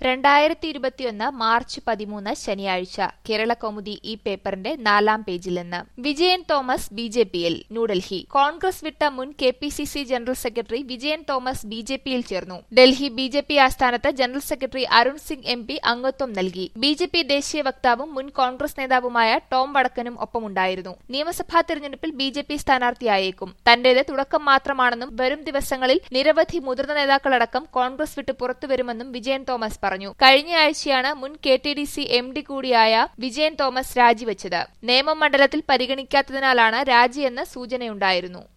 രണ്ടായിരത്തി ഇരുപത്തിയൊന്ന് മാർച്ച് പതിമൂന്ന് ശനിയാഴ്ച കേരള കൗമുദി ഈ പേപ്പറിന്റെ നാലാം പേജിൽ നിന്ന് വിജയൻ തോമസ് ബി ജെ പിയിൽ ന്യൂഡൽഹി കോൺഗ്രസ് വിട്ട മുൻ K P C C general secretary Vijayan Thomas B J പിയിൽ ചേർന്നു ഡൽഹി ബി ജെ പി ആസ്ഥാനത്ത് general secretary Arun Singh M P അംഗത്വം നൽകി ബി ജെ പി ദേശീയ വക്താവും മുൻ കോൺഗ്രസ് നേതാവുമായ ടോം വടക്കനും ഒപ്പമുണ്ടായിരുന്നു നിയമസഭാ തെരഞ്ഞെടുപ്പിൽ ബി ജെ പി സ്ഥാനാർത്ഥിയായേക്കും തന്റേത് തുടക്കം മാത്രമാണെന്നും വരും ദിവസങ്ങളിൽ നിരവധി മുതിർന്ന നേതാക്കളടക്കം കോൺഗ്രസ് വിട്ട് പുറത്തുവരുമെന്നും വിജയൻ തോമസ് പറഞ്ഞു കഴിഞ്ഞയാഴ്ചയാണ് മുൻ K T D C M D കൂടിയായ വിജയൻ തോമസ് രാജിവെച്ചത് നേമം മണ്ഡലത്തിൽ പരിഗണിക്കാത്തതിനാലാണ് രാജിയെന്ന് സൂചനയുണ്ടായിരുന്നു